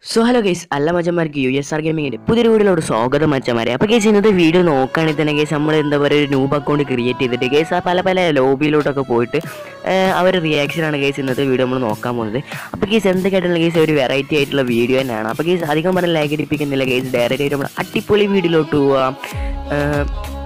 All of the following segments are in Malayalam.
സോ ഹലോ ഗൈസ് അല്ല മച്ചന്മാർക്ക് യു എസ് ആർ ഗെയിമിങ്ങിൻ്റെ പുതിയൊരു വീഡിയോട് സ്വാഗതം മച്ചന്മാരെ അപ്പോൾ കേസ് ഇന്നത്തെ വീഡിയോ നോക്കുകയാണെങ്കിൽ തന്നെ കേസ് നമ്മൾ എന്താ പറയുക ഒരു നൂബ് അക്കൗണ്ട് ക്രിയേറ്റ് ചെയ്തിട്ട് കേസ് ആ പല പല ലോബിയിലോട്ടൊക്കെ പോയിട്ട് അവർ റിയാക്ഷനാണ് കേസ് ഇന്നത്തെ വീഡിയോ നമ്മൾ നോക്കാൻ പോകുന്നത് അപ്പോൾ കേസ് എന്തൊക്കെയായിട്ടുള്ള കേസ് ഒരു വെറൈറ്റി ആയിട്ടുള്ള വീഡിയോ തന്നെയാണ് അപ്പോൾ കേസ് അധികം പറഞ്ഞ് ലാഗ് അടിപ്പിക്കുന്നില്ല കേസ് ഡയറക്റ്റ് ആയിട്ട് നമ്മൾ അടിപൊളി വീഡിയോയിലോട്ട് പോവാം ഏഹ്,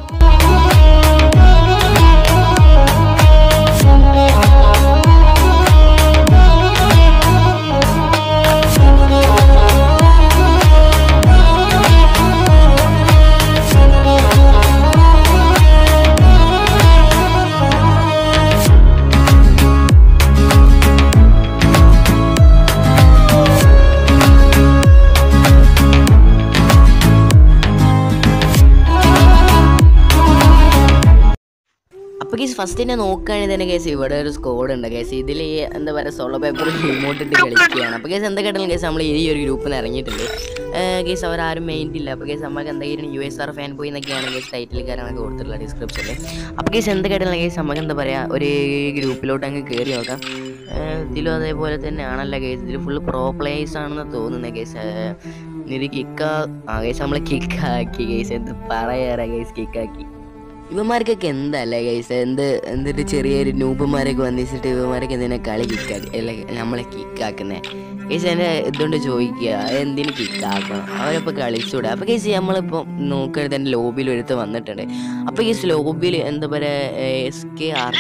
അപ്പോൾ കേസ് ഫസ്റ്റ് തന്നെ നോക്കുകയാണെങ്കിൽ തന്നെ കേസ് ഇവിടെ ഒരു സ്കോഡ് ഉണ്ട് കേസ് ഇതിൽ എന്താ പറയുക സോളോ പേപ്പർ റിമോട്ട് ഇട്ട് കളിക്കുകയാണ് അപ്പോൾ കേസ് എന്തൊക്കെയായിട്ടും കേസ് നമ്മൾ ഈ ഒരു ഗ്രൂപ്പിൽ നിന്ന് ഇറങ്ങിയിട്ടുണ്ട് കേസ് അവരാരും മെയിൻ ഇല്ല അപ്പോൾ കേസ് നമുക്ക് എന്തെങ്കിലും യു എസ് ആർ ഫാൻ പോയി എന്നൊക്കെയാണ് കേസ് ടൈറ്റിൽ കാര്യങ്ങളൊക്കെ കൊടുത്തിട്ടുള്ള ഡിസ്ക്രിപ്ഷനിൽ അപ്പോൾ കേസ് എന്തൊക്കെയായിട്ടുള്ള കേസ് നമുക്ക് എന്താ പറയുക ഒരു ഗ്രൂപ്പിലോട്ട് അങ്ങ് കയറി നോക്കാം ഏഹ് ഇതിലും അതേപോലെ തന്നെ ആണല്ലോ കേസ് ഇതിൽ ഫുള്ള് പ്രോ പ്ലേയേഴ്സ് ആണെന്ന് തോന്നുന്നത് കേസ് ഇത് കിക്കാ ആ കേസ് നമ്മൾ കിക്കാക്കി കേസ് എന്ത് പറയാറാ കേസ് കിക്കാക്കി ഇവന്മാർക്കൊക്കെ എന്തല്ലേ ഗൈസ് എന്ത് എന്തൊരു ചെറിയൊരു നൂപ്പന്മാരൊക്കെ വന്നിച്ചിട്ട് ഇവന്മാരൊക്കെ എന്തിനാ കളി കിക്കാക്കി അല്ല നമ്മളെ കിക്കാക്കുന്നത് കേസ് എന്നെ ഇതുകൊണ്ട് ചോദിക്കുക എന്തിനു കിക്കാക്കണം അവരപ്പോൾ കളിച്ചൂടെ അപ്പോൾ കേസ് നമ്മളിപ്പോൾ നോക്കരുത് എൻ്റെ ലോബിയിൽ ഒരുത്ത് വന്നിട്ടുണ്ട് അപ്പോൾ കേസ് ലോബിയിൽ എന്താ പറയുക S K R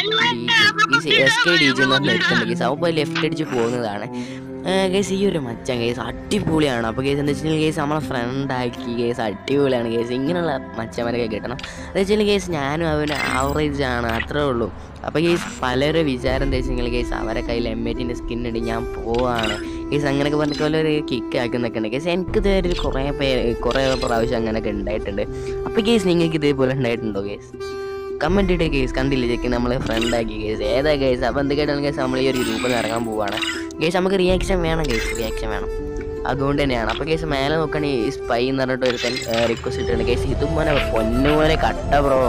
D G S K D G എന്ന് പറഞ്ഞ ഒരുത്തുണ്ട് കേസ് അപ്പോൾ ലെഫ്റ്റ് അടിച്ച് പോകുന്നതാണ് കേസ് ഈ ഒരു മച്ചാൻ കേസ് അടിപൊളിയാണ് അപ്പോൾ കേസ് എന്താ വെച്ചിട്ടുണ്ടെങ്കിൽ കേസ് നമ്മളെ ഫ്രണ്ട് ആക്കി കേസ് അടിപൊളിയാണ് കേസ് ഇങ്ങനെയുള്ള മച്ചന്മാരൊക്കെ കിട്ടണം എന്ന് വെച്ചാൽ കേസ് ഞാനും അവന് ആവറേജ് ആണ് അത്രേ ഉള്ളൂ അപ്പോൾ കേസ് പലരും വിചാരം എന്താ വെച്ചെങ്കിൽ കേസ് അവരെ കയ്യിൽ എം എറ്റിൻ്റെ സ്കിൻ ഉണ്ട് ഞാൻ പോവാണ് കേസ് അങ്ങനെയൊക്കെ പറഞ്ഞ പോലെ ഒരു കിക്ക് ആക്കുന്നൊക്കെ ഉണ്ട് കേസ് എനിക്ക് ഇതുവരെ ഒരു കുറേ പേര് കുറേ പ്രാവശ്യം അങ്ങനെയൊക്കെ ഉണ്ടായിട്ടുണ്ട് അപ്പോൾ കേസ് നിങ്ങൾക്ക് ഇതേപോലെ ഉണ്ടായിട്ടുണ്ടോ കേസ് കമൻറ്റ് ഇട്ടേ കേസ് കണ്ടില്ല ചെക്ക് നമ്മൾ ഫ്രണ്ട് ആക്കി കേസ് ഏതാ കേസ് അപ്പോൾ എന്തൊക്കെയായിട്ടാണ് കേസ് നമ്മൾ ഈ ഒരു ഗ്രൂപ്പിൽ നിന്ന് ഇറങ്ങാൻ പോവാണ് കേസ് നമുക്ക് റിയാക്ഷൻ വേണം കേസ് റിയാക്ഷൻ വേണം അതുകൊണ്ട് തന്നെയാണ് അപ്പോൾ കേസ് മേലെ നോക്കുകയാണെങ്കിൽ ഈ സ്പൈ എന്ന് പറഞ്ഞിട്ട് ഒരുത്തൻ റിക്വസ്റ്റ് ഇട്ടുണ്ട് കേസ് ഇതും മോനെ പൊന്നുപോലെ കട്ട ബ്രോ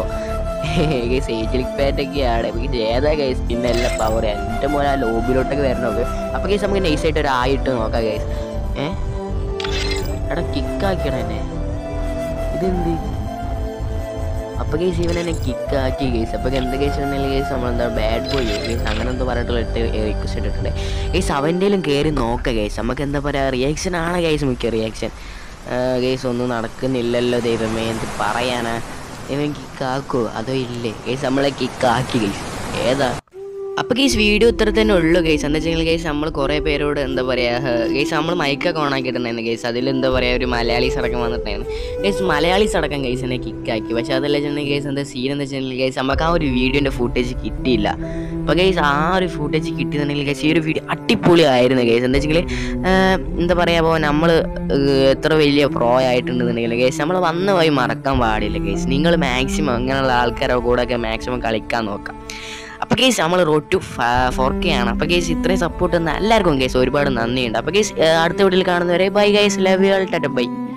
കേസ് ഏജിലിക് പാറ്റൊക്കെയാണ് കേസ് ഏതാ കേസ് പിന്നെ എല്ലാം പവർ എൻ്റെ മോനെ ആ ലോബിലോട്ടൊക്കെ വരണമൊക്കെ അപ്പോൾ കേസ് നമുക്ക് നൈസായിട്ട് ഒരു ആയിട്ട് നോക്കാം കേസ് ഏ എടാ കിക്കാക്കണം എന്നെ ഇതെന്ത് അപ്പോൾ കേസ് ഇവൻ എന്നെ കിക്കാക്കി കേസ് അപ്പോൾ എന്ത് കേസ് ഉണ്ടെങ്കിൽ കേസ് നമ്മളെന്താ ബാഡ് ബോയ് കേസ് അങ്ങനെ എന്തോ പറഞ്ഞിട്ടുള്ള ഇട്ട് റിക്വസ്റ്റ് ഇട്ടിട്ടുണ്ട് കേസ് അവൻ്റെയിലും കയറി നോക്കാം കേസ് നമുക്ക് എന്താ പറയുക റിയാക്ഷൻ ആണ് കേസ് മിക്ക റിയാക്ഷൻ കേസ് ഒന്നും നടക്കുന്നില്ലല്ലോ ദൈവമേ എന്ത് പറയാനാ ഇവൻ കിക്കാക്കോ അതോ ഇല്ലേ കേസ് നമ്മളെ കിക്കാക്കി കേസ് ഏതാ അപ്പോൾ കേസ് വീഡിയോ ഇത്ര തന്നെ ഉള്ളൂ കേസ് എന്താ വെച്ചാൽ കേസ് നമ്മൾ കുറേ പേരോട് എന്താ പറയുക കേസ് നമ്മൾ മൈക്കൊക്കെ ഓൺ ആക്കിയിട്ടുണ്ടായിരുന്നു കേസ് അതിൽ എന്താ പറയുക ഒരു മലയാളീസ് അടക്കം വന്നിട്ടുണ്ടായിരുന്നു കേസ് മലയാളീസ് അടക്കം കേസ് എന്നെ കിക്കാക്കി പക്ഷേ അതല്ല വെച്ചിട്ടുണ്ടെങ്കിൽ കേസ് എന്താ സീൻ എന്താ വെച്ചിട്ടുണ്ടെങ്കിൽ കേസ് നമുക്ക് ആ ഒരു വീഡിയോൻ്റെ ഫുട്ടേജ് കിട്ടിയില്ല അപ്പോൾ കേസ് ആ ഒരു ഫുട്ടേജ് കിട്ടിയെന്നുണ്ടെങ്കിൽ കേസ് ഈ ഒരു വീഡിയോ അടിപൊളി ആയിരുന്നു കേസ് എന്താ വെച്ചെങ്കിൽ എന്താ പറയുക അപ്പോൾ നമ്മൾ എത്ര വലിയ പ്രോ ആയിട്ടുണ്ടെന്നുണ്ടെങ്കിൽ കേസ് നമ്മൾ വന്ന പോയി മറക്കാൻ പാടില്ല കേസ് നിങ്ങൾ മാക്സിമം അങ്ങനെയുള്ള ആൾക്കാരുടെ കൂടെ ഒക്കെ മാക്സിമം കളിക്കാൻ നോക്കാം അപ്പോൾ കേസ് നമ്മൾ റോഡ് ടു ഫോർ കെ ആണ് അപ്പോൾ കേസ് ഇത്രയും സപ്പോർട്ട് തന്ന എല്ലാവർക്കും കേസ് ഒരുപാട് നന്ദിയുണ്ട് അപ്പോൾ കേസ് അടുത്ത വീട്ടിൽ കാണുന്നവരെ bye guys love you all tata by